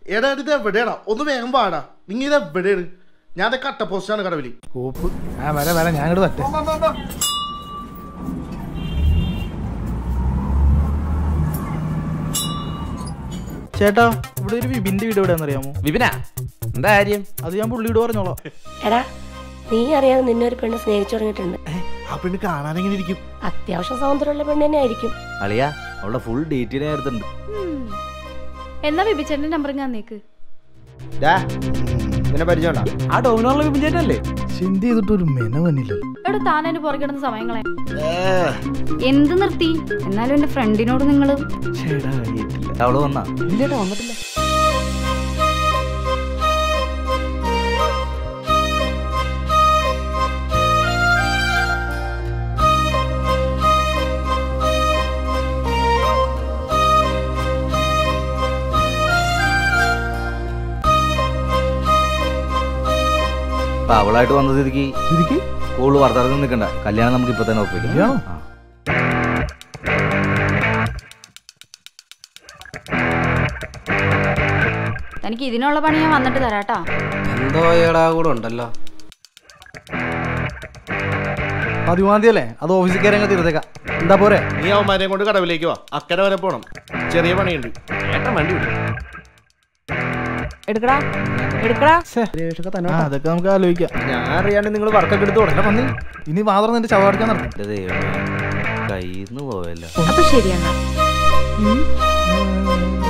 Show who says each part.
Speaker 1: എടാ ഇത് എവിടെയാടാ ഒന്ന് വേഗം പാടാ നിങ്ങൾ ഇത് എവിടെയാണ് ഞാൻ അത് കട്ട പോസ്റ്റാണ് കടവില്
Speaker 2: കോപ്പ് ആ വരാം വരാം ഞാൻ ഇങ്ങോട്ട് വരട്ടെ ചേട്ടാ ഇവിടെ ഒരു വിപിന്റെ വീട് എവിടെയാണെന്ന് അറിയാമോ
Speaker 3: വിപിന എന്താ കാര്യം
Speaker 2: അത് ഞാൻ പുള്ളിയോട് പറഞ്ഞോളാം
Speaker 4: എടാ നീ അറിയാതെ നിന്നെ ഒരു പെണ്ണ് സ്നേഹിച്ചു തുടങ്ങിയിട്ടുണ്ട്
Speaker 1: ആ പെണ്ണ് കാണാൻ എങ്ങനെ ഇരിക്കും
Speaker 4: അത്യാവശ്യം സൗന്ദര്യമുള്ള പെണ്ണ് തന്നെ ആയിരിക്കും
Speaker 3: അളിയ അവളുടെ ഫുൾ ഡീറ്റെയിൽ ഞാൻ എടുത്തിട്ടുണ്ട്
Speaker 5: എന്നാ ബിബിച്ചേട്ടന്റെ നമ്പർ ഞാൻ നീക്ക്
Speaker 6: ഇതിനെ പരിചയമുണ്ടോ
Speaker 3: ആ ഡോമിനോറിലെ വിപിൻ ചേട്ടനല്ലേ
Speaker 2: ചിന്ത ചെയ്തിട്ട് ഒരു മെന വന്നില്ലല്ലോ
Speaker 5: എവിടെ താൻ എന്നെ പുറകിടുന്ന സമയങ്ങളെ
Speaker 7: എന്ത് നിർത്തി എന്നാലും എന്റെ ഫ്രണ്ടിനോട് നിങ്ങൾ
Speaker 3: ചേടാ കഴിയിട്ടില്ല അവള് വന്നാ ഇല്ലേട്ടാ വന്നിട്ടില്ല അപ്പൊ അവളായിട്ട് വന്ന സ്ഥിതിക്ക്
Speaker 2: സ്ഥിതിക്ക്
Speaker 3: കോള് വർത്തമാനം നിൽക്കണ്ട കല്യാണം നമുക്ക് ഇപ്പൊ തന്നെ ഒപ്പിക്കാം
Speaker 2: കല്യാണം?
Speaker 3: ആ.
Speaker 7: തനിക്ക് ഇതിനുള്ള പണി ഞാൻ വന്നിട്ട് തരാട്ടാ
Speaker 6: എന്തോ ഏടാ കൂടെ ഉണ്ടല്ലോ
Speaker 2: പതിമൂന്നാം തീയതി അല്ലേ അത് ഓഫീസിൽ കയറി അങ്ങ് തീർത്തേക്കാം എന്താ പോരെ
Speaker 1: നീ അവന്മാരെ കൊണ്ട് കടവിലേക്ക് വാ അക്കരെ വരെ പോണം ചെറിയ പണിയുണ്ട്
Speaker 3: ഏട്ടൻ വണ്ടി വിടും
Speaker 7: എടുക്കടാ എടുക്കടാ
Speaker 2: ആ അതൊക്കെ നമുക്ക് ആലോചിക്കാം
Speaker 6: ഞാൻ അറിയാണ്ട് നിങ്ങൾ വർക്കൊക്കെ എടുത്ത് തുടങ്ങി
Speaker 2: എടാ പന്നി ഇനി മാത്രം നിന്റെ ചവാടിക്കാൻ നടക്കും
Speaker 3: എന്റെ ദൈവമേ കയ്യിന്ന് പോയല്ലോ
Speaker 7: അപ്പൊ ശരിയെന്നാ
Speaker 2: ഉം.